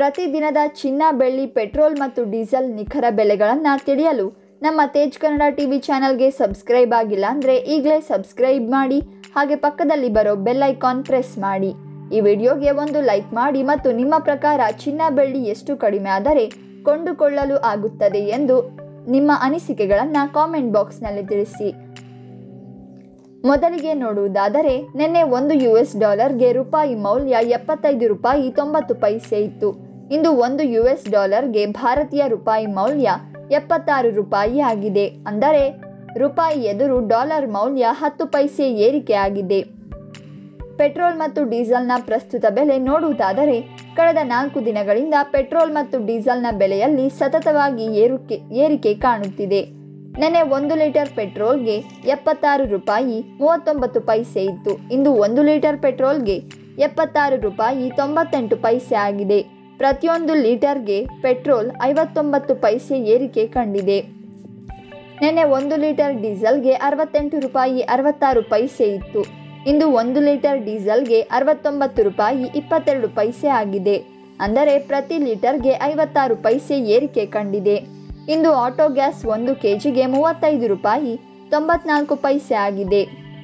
ಪ್ರತಿದಿನದ ಚಿನ್ನ ಬೆಳ್ಳಿ ಪೆಟ್ರೋಲ್ ಮತ್ತು ಡೀಸೆಲ್ ನಿಖರ ಬೆಲೆಗಳನ್ನು ತಿಳಿಯಲು ನಮ್ಮ ತೇಜ್ ಕನ್ನಡ ಟಿವಿ ಚಾನಲ್ಗೆ ಸಬ್ಸ್ಕ್ರೈಬ್ ಆಗಿಲ್ಲ ಅಂದರೆ ಈಗಲೇ ಸಬ್ಸ್ಕ್ರೈಬ್ ಮಾಡಿ ಹಾಗೆ ಪಕ್ಕದಲ್ಲಿ ಬರೋ ಬೆಲ್ ಐಕಾನ್ ಪ್ರೆಸ್ ಮಾಡಿ ಈ ವಿಡಿಯೋಗೆ ಒಂದು ಲೈಕ್ ಮಾಡಿ ಮತ್ತು ನಿಮ್ಮ ಪ್ರಕಾರ ಚಿನ್ನ ಬೆಳ್ಳಿ ಎಷ್ಟು ಕಡಿಮೆ ಆದರೆ ಕೊಂಡುಕೊಳ್ಳಲು ಆಗುತ್ತದೆ ಎಂದು ನಿಮ್ಮ ಅನಿಸಿಕೆಗಳನ್ನು ಕಾಮೆಂಟ್ ಬಾಕ್ಸ್ನಲ್ಲಿ ತಿಳಿಸಿ ಮೊದಲಿಗೆ ನೋಡುವುದಾದರೆ ನಿನ್ನೆ ಒಂದು ಯು ಎಸ್ ಡಾಲರ್ಗೆ ರೂಪಾಯಿ ಮೌಲ್ಯ ಎಪ್ಪತ್ತೈದು ರೂಪಾಯಿ ತೊಂಬತ್ತು ಪೈಸೆ ಇತ್ತು ಇಂದು ಒಂದು ಯು ಎಸ್ ಡಾಲರ್ಗೆ ಭಾರತೀಯ ರೂಪಾಯಿ ಮೌಲ್ಯ ಎಪ್ಪತ್ತಾರು ರೂಪಾಯಿ ಆಗಿದೆ ಅಂದರೆ ರೂಪಾಯಿ ಎದುರು ಡಾಲರ್ ಮೌಲ್ಯ ಹತ್ತು ಪೈಸೆ ಏರಿಕೆ ಆಗಿದೆ ಪೆಟ್ರೋಲ್ ಮತ್ತು ಡೀಸೆಲ್ನ ಪ್ರಸ್ತುತ ಬೆಲೆ ನೋಡುವುದಾದರೆ ಕಳೆದ ನಾಲ್ಕು ದಿನಗಳಿಂದ ಪೆಟ್ರೋಲ್ ಮತ್ತು ಡೀಸೆಲ್ನ ಬೆಲೆಯಲ್ಲಿ ಸತತವಾಗಿ ಏರುಕೆ ಏರಿಕೆ ಕಾಣುತ್ತಿದೆ ನೆನೆ ಒಂದು ಲೀಟರ್ ಪೆಟ್ರೋಲ್ಗೆ ಎಪ್ಪತ್ತಾರು ರೂಪಾಯಿ ಮೂವತ್ತೊಂಬತ್ತು ಪೈಸೆ ಇತ್ತು ಇಂದು ಒಂದು ಲೀಟರ್ ಪೆಟ್ರೋಲ್ಗೆ ಎಪ್ಪತ್ತಾರು ರೂಪಾಯಿ ತೊಂಬತ್ತೆಂಟು ಪೈಸೆ ಆಗಿದೆ ಪ್ರತಿಯೊಂದು ಲೀಟರ್ಗೆ ಪೆಟ್ರೋಲ್ ಐವತ್ತೊಂಬತ್ತು ಪೈಸೆ ಏರಿಕೆ ಕಂಡಿದೆ ನಿನ್ನೆ ಒಂದು ಲೀಟರ್ ಡೀಸೆಲ್ಗೆ ಅರವತ್ತೆಂಟು ರೂಪಾಯಿ ಅರವತ್ತಾರು ಪೈಸೆ ಇತ್ತು ಇಂದು ಒಂದು ಲೀಟರ್ ಡೀಸೆಲ್ಗೆ ಅರವತ್ತೊಂಬತ್ತು ರೂಪಾಯಿ ಇಪ್ಪತ್ತೆರಡು ಪೈಸೆ ಆಗಿದೆ ಅಂದರೆ ಪ್ರತಿ ಲೀಟರ್ಗೆ ಐವತ್ತಾರು ಪೈಸೆ ಏರಿಕೆ ಕಂಡಿದೆ ಇಂದು ಆಟೋ ಗ್ಯಾಸ್ ಒಂದು ಕೆಜಿಗೆ ಮೂವತ್ತೈದು ರೂಪಾಯಿ ತೊಂಬತ್ನಾಲ್ಕು ಪೈಸೆ ಆಗಿದೆ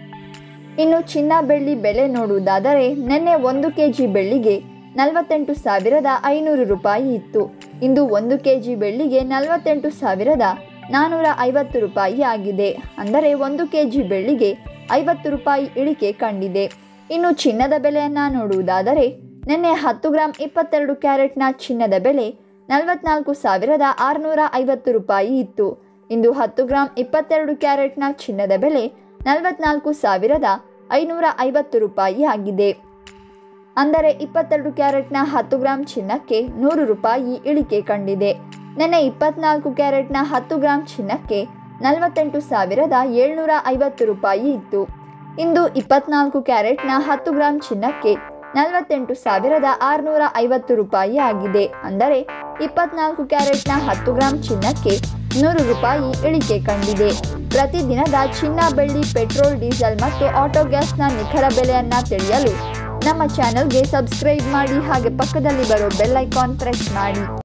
ಇನ್ನು ಚಿನ್ನ ಬೆಳ್ಳಿ ಬೆಲೆ ನೋಡುವುದಾದರೆ ನಿನ್ನೆ ಒಂದು ಕೆಜಿ ಬೆಳ್ಳಿಗೆ ನಲವತ್ತೆಂಟು ಸಾವಿರದ ಐನೂರು ರೂಪಾಯಿ ಇತ್ತು ಇಂದು ಒಂದು ಕೆಜಿ ಬೆಳ್ಳಿಗೆ ನಲವತ್ತೆಂಟು ಸಾವಿರದ ನಾನ್ನೂರ ಐವತ್ತು ರೂಪಾಯಿ ಆಗಿದೆ ಅಂದರೆ ಒಂದು ಕೆಜಿ ಬೆಳ್ಳಿಗೆ ಐವತ್ತು ರೂಪಾಯಿ ಇಳಿಕೆ ಕಂಡಿದೆ ಇನ್ನು ಚಿನ್ನದ ಬೆಲೆಯನ್ನು ನೋಡುವುದಾದರೆ ನಿನ್ನೆ ಹತ್ತು ಗ್ರಾಂ ಇಪ್ಪತ್ತೆರಡು ಕ್ಯಾರೆಟ್ನ ಚಿನ್ನದ ಬೆಲೆ ನಲವತ್ನಾಲ್ಕು ಸಾವಿರದ ಆರುನೂರ ಐವತ್ತು ರೂಪಾಯಿ ಇತ್ತು ಇಂದು ಹತ್ತು ಗ್ರಾಂ ಇಪ್ಪತ್ತೆರಡು ಕ್ಯಾರೆಟ್ನ ಚಿನ್ನದ ಬೆಲೆ ನಲವತ್ನಾಲ್ಕು ಸಾವಿರದ ಐನೂರ ಐವತ್ತು ರೂಪಾಯಿ ಆಗಿದೆ ಅಂದರೆ ಇಪ್ಪತ್ತೆರಡು ಕ್ಯಾರೆಟ್ನ ಹತ್ತು ಗ್ರಾಂ ಚಿನ್ನಕ್ಕೆ ನೂರು ರೂಪಾಯಿ ಇಳಿಕೆ ಕಂಡಿದೆ ನೆನ್ನೆ ಇಪ್ಪತ್ನಾಲ್ಕು ಕ್ಯಾರೆಟ್ನ ಹತ್ತು ಗ್ರಾಂ ಚಿನ್ನಕ್ಕೆ ನಲವತ್ತೆಂಟು ಸಾವಿರದ ಏಳ್ನೂರ ಐವತ್ತು ರೂಪಾಯಿ ಇತ್ತು ಇಂದು ಇಪ್ಪತ್ನಾಲ್ಕು ಕ್ಯಾರೆಟ್ನ ಹತ್ತು ಗ್ರಾಂ ಚಿನ್ನಕ್ಕೆ ನಲವತ್ತೆಂಟು ಸಾವಿರದ ಆರುನೂರ ಐವತ್ತು ರೂಪಾಯಿ ಆಗಿದೆ ಅಂದರೆ ಇಪ್ಪತ್ನಾಲ್ಕು ಕ್ಯಾರೆಟ್ನ ಹತ್ತು ಗ್ರಾಂ ಚಿನ್ನಕ್ಕೆ ನೂರು ರೂಪಾಯಿ ಇಳಿಕೆ ಕಂಡಿದೆ ಪ್ರತಿದಿನದ ಚಿನ್ನ ಬೆಳ್ಳಿ ಪೆಟ್ರೋಲ್ ಡೀಸೆಲ್ ಮತ್ತು ಆಟೋ ಗ್ಯಾಸ್ನ ನಿಖರ ಬೆಲೆಯನ್ನು ತಿಳಿಯಲು ನಮ್ಮ ಚಾನೆಲ್ಗೆ ಸಬ್ಸ್ಕ್ರೈಬ್ ಮಾಡಿ ಹಾಗೆ ಪಕ್ಕದಲ್ಲಿ ಬರೋ ಬೆಲ್ ಐಕಾನ್ ಪ್ರೆಸ್ ಮಾಡಿ